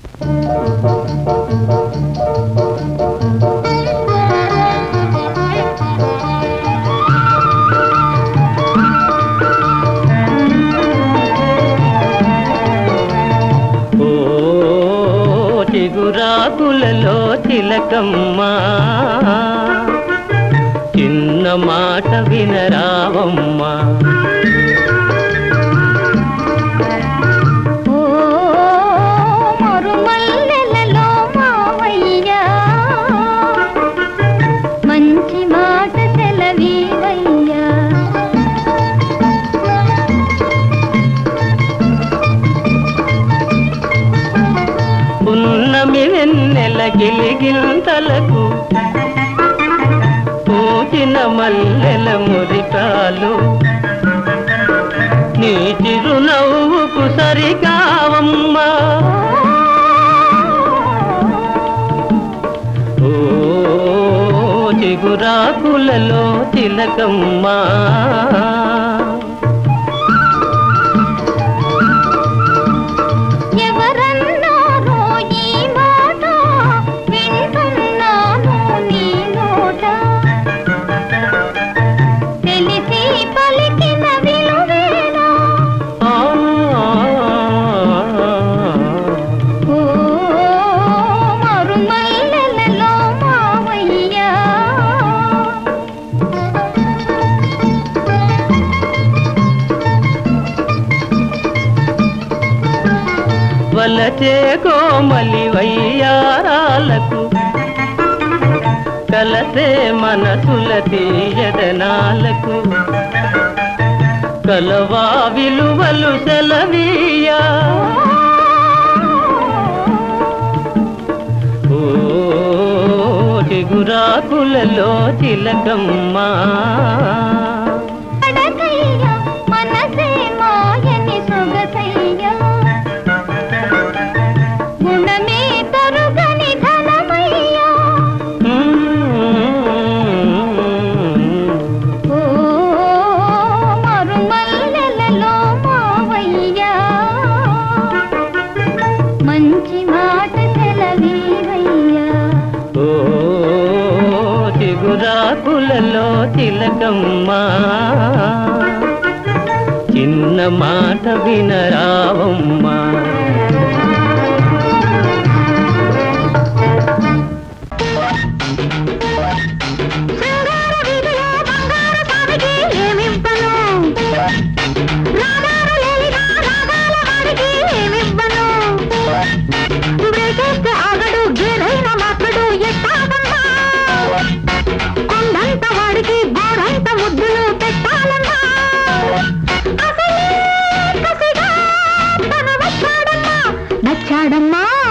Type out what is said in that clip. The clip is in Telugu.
ఓ చిగురాకులలో చిలకమ్మా చిన్న మాట వినరావమ్మా ఓ మరుమల్లెలలో మావయ్యా మంచి మాట సెలవీవయ్యా పున్నమి వెన్నెల గిలిగింతలకు పూచిన మల్లెల మురికాలు నీ చిరునవ్వుకు సరికావమ్మా ఓ చిగురాకులలో తిలకమ్మా ఎవరన్నారో ఈ మాట వింటున్నాను నీ నోట తెలిసి పలికిన విలువేనా ఆ ఓ మరుమల్లెలలో మావయ్యా వలచే కోమలి వయ్యారాలకు కలసే మనసుల తీయదనాలకు కలవా విలువలు సెలవీయా ఓ చిగురాకులలో తిలకమ్మా అడగయ్యా మనసే మాయని సొగసయ్యా గుణమే తరుగని ధనమయ్యా ఓ మరుమల్లెలలో మావయ్యా మంచి మాట సెలవీవయ్యా ఓ చిగురాకులలో తిలకమ్మా చిన్న మాట వినరావమ్మా బంగారు వీధిలో బంగారు స్వామికి ఏమివ్వను రాగాలు లేనిగా రాగాల వాడికి ఏమివ్వను బ్రేకేస్తే ఆగడు గేదైన మాత్రడు ఎట్టాగమ్మా కొండంత వాడికి గోడంత ముద్దులు పెట్టాలమ్మా అసలే కసిగా తను వచ్చాడమ్మా నచ్చాడమ్మా